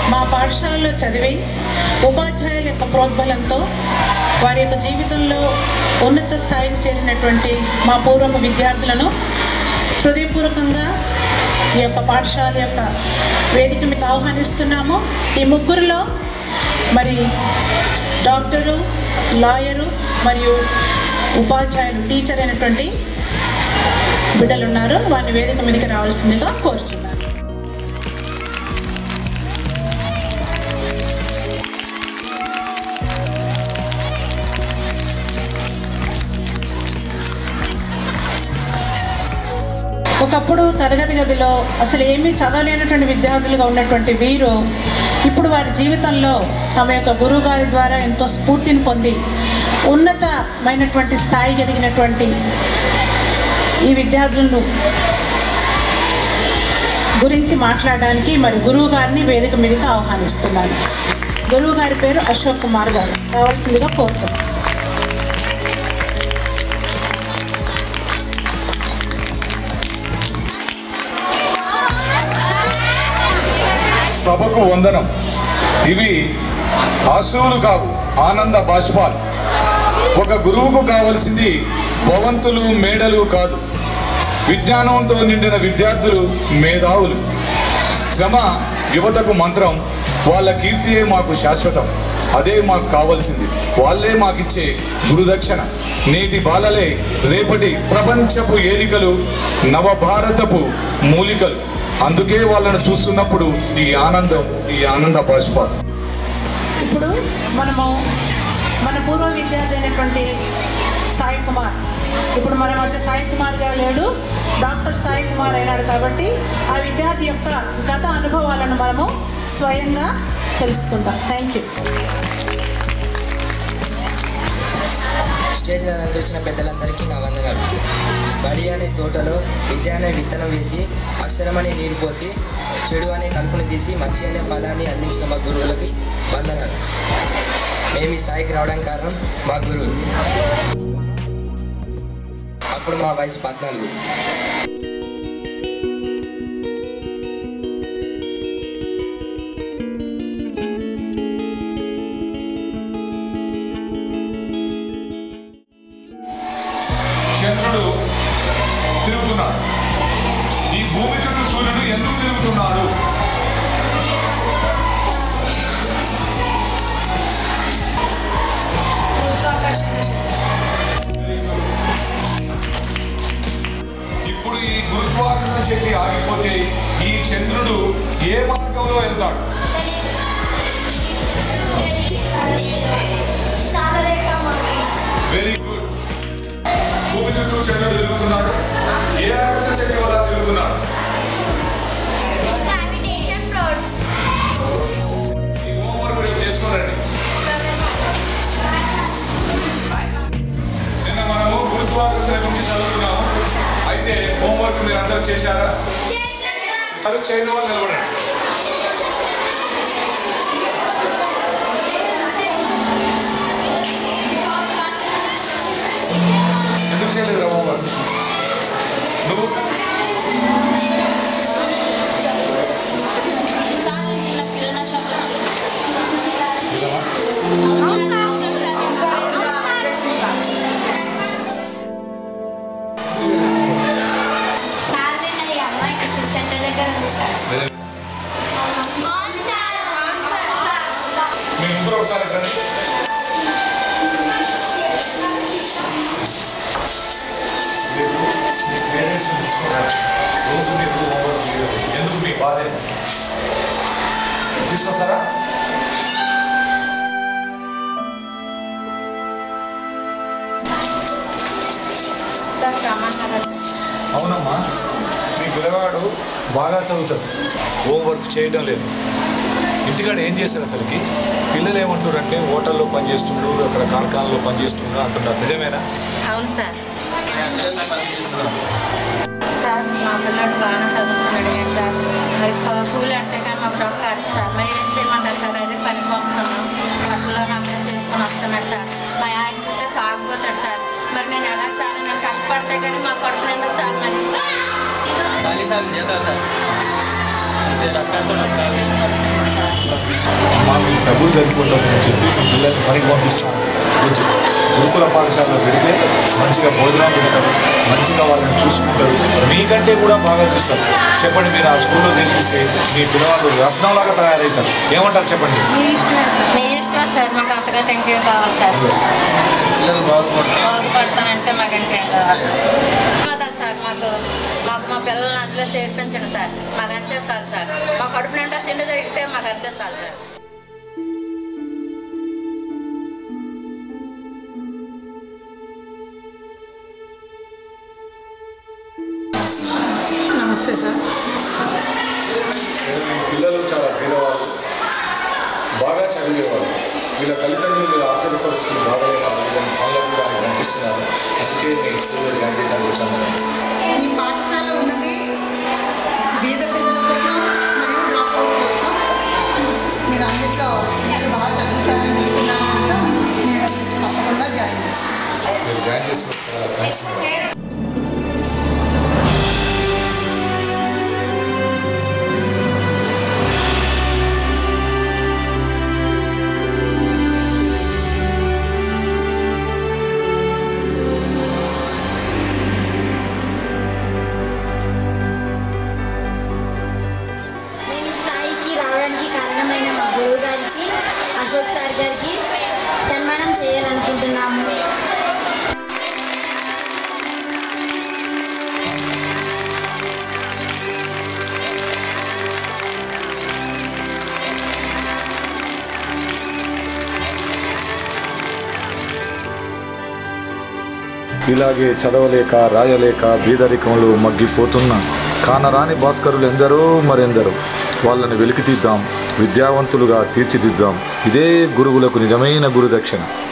మా పాఠశాలలో చదివి ఉపాధ్యాయుల యొక్క ప్రోద్బలంతో వారి యొక్క జీవితంలో ఉన్నత స్థాయికి చేరినటువంటి మా పూర్వపు విద్యార్థులను హృదయపూర్వకంగా ఈ యొక్క పాఠశాల యొక్క వేదిక మీకు ఆహ్వానిస్తున్నాము ఈ ముగ్గురులో మరి డాక్టరు లాయరు మరియు ఉపాధ్యాయులు టీచర్ అయినటువంటి బిడ్డలు ఉన్నారు వారిని వేదిక మీదకి రావాల్సిందిగా కోరుచున్నాను ఒకప్పుడు తరగతి గదిలో అసలు ఏమీ చదవలేనటువంటి విద్యార్థులుగా ఉన్నటువంటి వీరు ఇప్పుడు వారి జీవితంలో తమ యొక్క గురువు గారి ద్వారా ఎంతో స్ఫూర్తిని పొంది ఉన్నతమైనటువంటి స్థాయికి ఎదిగినటువంటి ఈ విద్యార్థులను గురించి మాట్లాడడానికి మరి గురువు గారిని వేదిక మీదకి ఆహ్వానిస్తున్నాను గురువు గారి పేరు అశోక్ కుమార్ గారు రావాల్సిందిగా కోరుతున్నాను సభకు వందనం ఇవి ఆశువులు కావు ఆనంద బాష్పాలు ఒక గురువుకు కావలసింది భవంతులు మేడలు కాదు విజ్ఞానంతో నిండిన విద్యార్థులు మేధావులు శ్రమ యువతకు మంత్రం వాళ్ళ కీర్తియే మాకు శాశ్వతం అదే మాకు కావలసింది వాళ్ళే మాకిచ్చే గురుదక్షిణ నేటి బాలలే రేపటి ప్రపంచపు ఏలికలు నవభారతపు మూలికలు అందుకే వాళ్ళను చూస్తున్నప్పుడు ఈ ఆనందం ఈ ఆనంద బాష్పాలు ఇప్పుడు మనము మన పూర్వ విద్యార్థి అయినటువంటి సాయి కుమార్ ఇప్పుడు మన మధ్య సాయి కుమార్ గారు లేడు డాక్టర్ సాయి కుమార్ అయినాడు కాబట్టి ఆ విద్యార్థి యొక్క గత అనుభవాలను మనము స్వయంగా తెలుసుకుందాం థ్యాంక్ యూ స్టేజ్ అలంకరించిన పెద్దలందరికీ నా వందనాలు బడి అనే తోటలో విద్య అనే విత్తనం వేసి అక్షరం అనే నీరు పోసి చెడు అనే కలుపుని తీసి మంచి అనే పదాన్ని అందించిన మా గురువులకి వందనాలు మేము ఈ స్థాయికి రావడానికి కారణం మా గురువులు అప్పుడు మా వయసు పద్నాలుగు చంద్రుడు తిరుగుతున్నాడు ఈ భూమి చుట్టూ సూర్యుడు ఎందుకు తిరుగుతున్నాడు ఇప్పుడు ఈ గురుత్వాకర్షణ శక్తి ఆగిపోతే ఈ చంద్రుడు ఏ మార్గంలో వెళ్తాడు వెరీ గుడ్ భూమి చుట్టూ చంద్రుడు తిరుగుతున్నాడు ఏ ఆకర్షణ శక్తి వల్ల తిరుగుతున్నాడు ఈ హోంవర్క్ రేపు చేసుకోరండి నిన్న మనము గురుత్వాకర్షణ గురించి చదువుకున్నాము అయితే హోంవర్క్ మీరు అందరూ చేశారా చదువు చేయని వాళ్ళు నిలబడండి ఎందుకు చేయలేదు హోంవర్క్ నువ్వు మీరు ముగ్గురు ఒకసారి రండి రేపు మీ పేరెంట్స్ని తీసుకున్నారు రోజు మీకు హోంవర్క్ చేయడం ఎందుకు మీ బాధ ఏంటి? తీసుకొస్తారా అవునమ్మా మీ పిల్లవాడు బాగా చదువుతాడు హోంవర్క్ చేయడం లేదు ఇంటికాడ ఏం చేశారు అసలుకి పిల్లలు ఏమంటారంటే హోటల్లో పనిచేస్తుండ్రు అక్కడ కార్ఖానలో పనిచేస్తుండ్రు అంటున్నారు నిజమేనా అవును సార్ సార్ మా పిల్లడు బాగానే చదువుకున్నాడు కానీ సార్ మరి క- కూలి అంటే కానీ మా బ్రొక్క కాదు సార్ మరి ఏం చేయమంటారు సార్ అదే పని పంపుతున్నాం అట్లా అప్లై చేసుకొని వస్తున్నాడు సార్ మా ఆయన చూస్తే తాగిపోతాడు సార్ మరి నేను ఎలా సార్ నేను కష్టపడితే కానీ మా కొడుకు నిండా సార్ మరి చాలీసార్లు చేద్దాం సార్ అంతే రక్కంతో మాకు డబ్బులు సరిపోతుందని చెప్పి మీ పిల్లల్ని పనికి పంపిస్తాం వద్దు గురుకుల పాఠశాలలో పెడితే మంచిగా భోజనం పెడతారు మంచిగా వాళ్ళని చూసుకుంటారు మీకంటే కూడా బాగా చూస్తారు చెప్పండి మీరు ఆ స్కూల్లో తెలిపిస్తే మీ పిల్లవాళ్ళు రత్నంలాగా తయారవుతారు ఏమంటారు చెప్పండి మీ ఇష్టం సార్ మాకు అంతకంటే ఇంకేం కావాలి సార్ పిల్లలు బాగుపడతారు బాగుపడతానంటే మాకు ఇంకేం కావాలి ధన్యవాదాలు సార్ మాకు మాకు మా పిల్లల్ని అందులో చేర్పించండి సార్ మాకు అంతే చాలు సార్ మా కడుపు నిండా తిండి దొరికితే మాకు అంతే చాలు సార్ నమస్తే సార్ మీ పిల్లలు చాలా పేదవాళ్ళు బాగా చదివేవాళ్ళు వీళ్ళ తల్లిదండ్రులు వీళ్ళ ఆర్థిక పరిస్థితులు బాగాలేక వీళ్ళని పనులకు కూడా పంపిస్తున్నారు అందుకే మీ స్కూల్లో జాయిన్ చేయడానికి వచ్చాను ఈ పాఠశాల ఉన్నది బీద పిల్లల కోసం మరియు డ్రాప్అవుట్ కోసం మీరు అన్నిట్లో పిల్లలు బాగా చదువుతారని చెప్తున్నాను కనుక నేను తప్పకుండా జాయిన్ చేస్తాను మీరు జాయిన్ చేసుకున్న చాలా థ్యాంక్స్ మేడం నేను ఈ స్థాయికి రావడానికి కారణమైన మా గురువు గారికి అశోక్ సార్ గారికి సన్మానం చేయాలనుకుంటున్నాము ఇలాగే చదవలేక రాయలేక బీదరికంలో మగ్గిపోతున్న కానరాని భాస్కరులు ఎందరో మరెందరో వాళ్ళని వెలికి తీద్దాం విద్యావంతులుగా తీర్చిదిద్దాం ఇదే గురువులకు నిజమైన గురుదక్షిణ